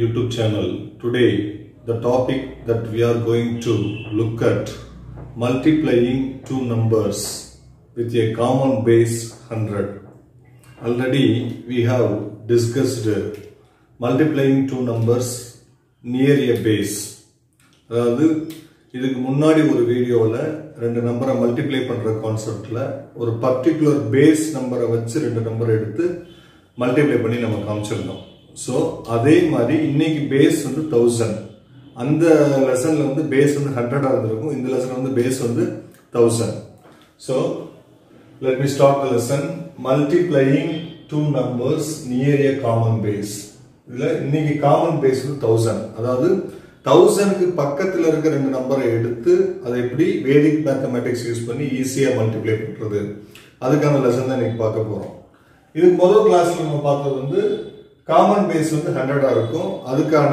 YouTube channel. Today, the topic that we are going to look at multiplying two numbers with a common base 100. Already, we have discussed multiplying two numbers near a base. அதாவது இதுக்கு முன்னாடி ஒரு வீடியோவில் ரெண்டு நம்பரை multiply பண்ணுற கான்செப்டில் ஒரு பர்டிகுலர் பேஸ் நம்பரை வச்சு ரெண்டு நம்பரை எடுத்து மல்டிப்ளை பண்ணி நம்ம காமிச்சிருந்தோம் ஸோ அதே மாதிரி இன்னைக்கு பேஸ் வந்து தௌசண்ட் அந்த லெசனில் வந்து பேஸ் வந்து ஹண்ட்ரடாக இருந்திருக்கும் இந்த லெசன் வந்து பேஸ் வந்து thousand so let me start the lesson multiplying two numbers near a common base இதில் இன்னைக்கு காமன் பேஸ் வந்து தௌசண்ட் அதாவது தௌசண்ட்க்கு பக்கத்தில் இருக்க ரெண்டு நம்பரை எடுத்து அதை எப்படி வேதிக் மேத்தமேட்டிக்ஸ் யூஸ் பண்ணி ஈஸியாக மல்டிப்ளை பண்ணுறது அதுக்கான லெசன் தான் இன்னைக்கு பார்க்க போகிறோம் இதுக்கு முதல் கிளாஸ்ல நம்ம பார்த்தது வந்து காமன் பேஸ் வந்து ஹண்ட்ரடா இருக்கும் அதுக்கான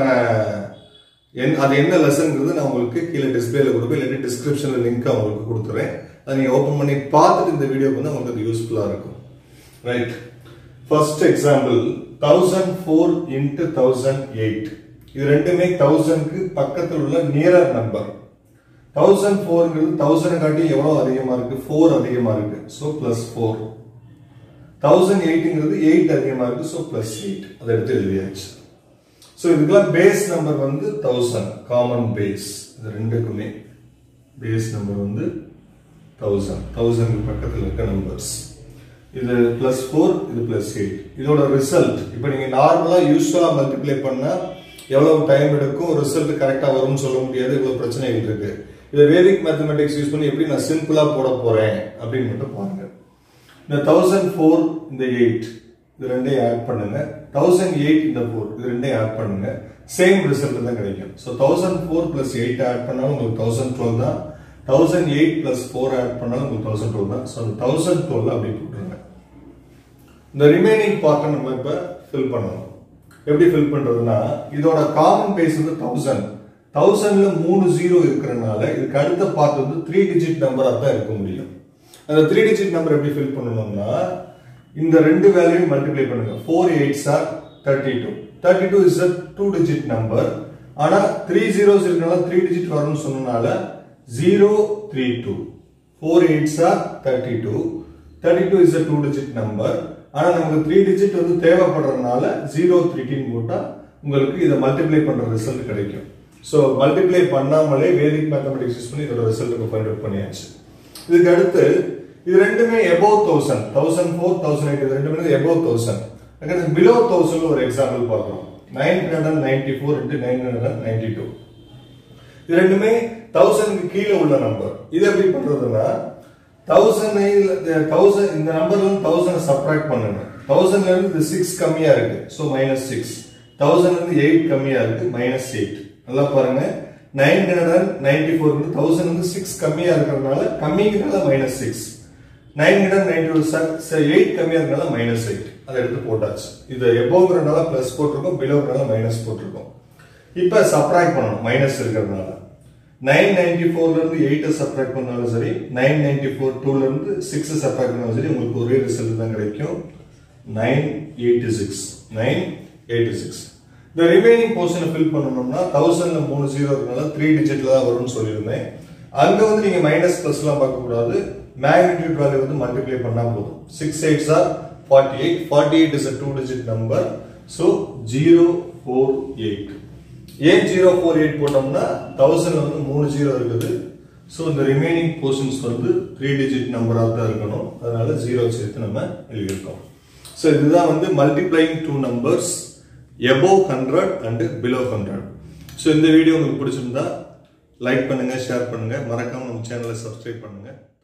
என் அது என்ன லெசன்ங்கிறது நான் உங்களுக்கு கீழே டிஸ்பிளேல கொடுப்பேன் இல்லாட்டி டிஸ்கிரிப்ஷன்ல லிங்க் உங்களுக்கு கொடுத்துறேன் அதை நீங்க ஓப்பன் பண்ணி பார்த்துட்டு இந்த வீடியோக்கு வந்து உங்களுக்கு அது யூஸ்ஃபுல்லா இருக்கும் right first example thousand four into thousand eight இது ரெண்டுமே தௌசண்ட்க்கு பக்கத்தில் உள்ள நியரர் நம்பர் தௌசண்ட் ஃபோர்ங்கிறது தௌசண்ட் காட்டி எவ்வளவு அதிகமா இருக்கு ஃபோர் அதிகமா இருக்கு ஸோ பிளஸ் ஃபோர் தௌசண்ட் எயிட்ங்கிறது எயிட் அதிகமா இருக்கு ஸோ பிளஸ் எயிட் அதை எடுத்து எழுதியாச்சு ஸோ இதுக்கெல்லாம் பேஸ் நம்பர் வந்து தௌசண்ட் காமன் பேஸ் இது ரெண்டுக்குமே பேஸ் நம்பர் வந்து தௌசண்ட் தௌசண்ட் பக்கத்தில் இருக்க நம்பர்ஸ் இது பிளஸ் ஃபோர் இது பிளஸ் எயிட் இதோட ரிசல்ட் இப்போ நீங்க நார்மலா யூஸ்வலா மல்டிப்ளை பண்ணா எவ்வளவு டைம் எடுக்கும் ரிசல்ட் கரெக்டா வரும்னு சொல்ல முடியாது இவ்வளவு பிரச்சனைகள் இருக்கு இதை வேதிக் மேத்தமெட்டிக்ஸ் யூஸ் பண்ணி எப்படி நான் சிம்பிளா போட போறேன் அப்படின்னு மட்டும் பாருங்க இந்த தௌசண்ட் ஃபோர் இந்த எயிட் இது ரெண்டையும் ஆட் பண்ணுங்க தௌசண்ட் எயிட் இந்த ஃபோர் இது ரெண்டையும் ஆட் பண்ணுங்க சேம் ரிசல்ட் தான் கிடைக்கும் so thousand four plus eight add பண்ணாலும் உங்களுக்கு தௌசண்ட் டுவெல் தான் thousand eight plus four add பண்ணாலும் உங்களுக்கு தௌசண்ட் டுவெல் தான் ஸோ அந்த தௌசண்ட் டுவெல் அப்படி போட்டுருங்க இந்த ரிமைனிங் பார்ட்டை நம்ம இப்போ ஃபில் பண்ணணும் எப்படி ஃபில் பண்றதுன்னா இதோட காமன் பேஸ் வந்து தௌசண்ட் தௌசண்ட்ல மூணு ஜீரோ இருக்கிறனால இதுக்கு அடுத்த பார்ட் வந்து த்ரீ டிஜிட் நம்பராக தான் இருக்க முடியும் அந்த த்ரீ டிஜிட் நம்பர் எப்படி ஃபில் பண்ணணும்னா இந்த ரெண்டு வேல்யூயும் மல்டிப்ளை பண்ணுங்க four eights are thirty two thirty two is a two digit number ஆனா த்ரீ ஜீரோஸ் இருக்கனால த்ரீ டிஜிட் வரும்னு சொன்னனால zero three two four eights are thirty two thirty two is a two digit number ஆனா நமக்கு three digit வந்து தேவைப்படுறதுனால zero த்ரீட்டின் போட்டா உங்களுக்கு இதை மல்டிப்ளை பண்ற ரிசல்ட் கிடைக்கும் ஸோ மல்டிப்ளை பண்ணாமலே வேதிக் மேத்தமெட்டிக்ஸ் யூஸ் பண்ணி இதோட ரிசல்ட்டுக்கு ஃபைண்ட் அவுட் பண்ணியாச்சு இதுக்கு அடுத்து இது ரெண்டுமே above thousand thousand four thousand eight இது ரெண்டுமே எபோவ் தௌசண்ட் அடுத்து பிலோ தௌசண்ட் ஒரு எக்ஸாம்பிள் பார்க்குறோம் nine hundred ninety four into nine hundred ninety two இது ரெண்டுமே தௌசண்ட்க்கு கீழே உள்ள நம்பர் இது எப்படி பண்றதுன்னா தௌசண்ட் தௌசண்ட் இந்த நம்பர்ல இருந்து தௌசண்ட் சப்ராக்ட் பண்ணுங்க தௌசண்ட்ல இருந்து சிக்ஸ் கம்மியா இருக்கு ஸோ மைனஸ் சிக்ஸ் தௌசண்ட்ல இருந்து எயிட் கம்மியா இருக்கு மைனஸ் எயிட் நல்லா பாருங்க நைன் ஹண்ட்ரட் நைன்டி ஃபோர் வந்து தௌசண்ட் வந்து சிக்ஸ் கம்மியா இருக்கிறதுனால கம்மிங்கிறதுனால minus six nine hundred ninety two eight கம்மியா இருக்கிறதுனால மைனஸ் எயிட் அதை எடுத்து போட்டாச்சு இது எபோங்கிறதுனால பிளஸ் போட்டிருக்கோம் பிலோங்கிறதுனால மைனஸ் போட்டிருக்கோம் இப்போ சப்ராக்ட் பண்ணணும் மைனஸ் இருக்கிறதுனால நைன் நைன்டி ஃபோர்ல இருந்து எயிட்டை சப்ராக்ட் பண்ணாலும் சரி நைன் நைன்டி ஃபோர் டூல இருந்து சிக்ஸ் சப்ராக்ட் பண்ணாலும் சரி உங்களுக்கு ஒரே ரிசல்ட் தான் கிடைக்கும் nine eighty six nine eighty six இந்த ரிமைனிங் போர்ஷனை ஃபில் பண்ணணும்னா தௌசண்ட்ல மூணு ஜீரோ இருக்கனால த்ரீ டிஜிட்ல தான் வரும்னு சொல்லியிருந்தேன் அங்க வந்து நீங்க மைனஸ் பிளஸ் எல்லாம் பார்க்க கூடாது மேக்னிடியூட் வேல்யூ வந்து மல்டிப்ளை பண்ணா போதும் six eights are forty eight forty eight is a two digit number so zero four eight ஏன் ஜீரோ ஃபோர் எயிட் போட்டோம்னா தௌசண்ட்ல வந்து மூணு ஜீரோ இருக்குது ஸோ இந்த ரிமைனிங் போர்ஷன்ஸ் வந்து த்ரீ டிஜிட் நம்பராக தான் இருக்கணும் அதனால ஜீரோ சேர்த்து நம்ம எழுதியிருக்கோம் ஸோ இதுதான் வந்து multiplying two numbers above hundred and below hundred so இந்த வீடியோ உங்களுக்கு பிடிச்சிருந்தா லைக் பண்ணுங்க ஷேர் பண்ணுங்க மறக்காம நம்ம சேனலை சப்ஸ்கிரைப் பண்ணுங்க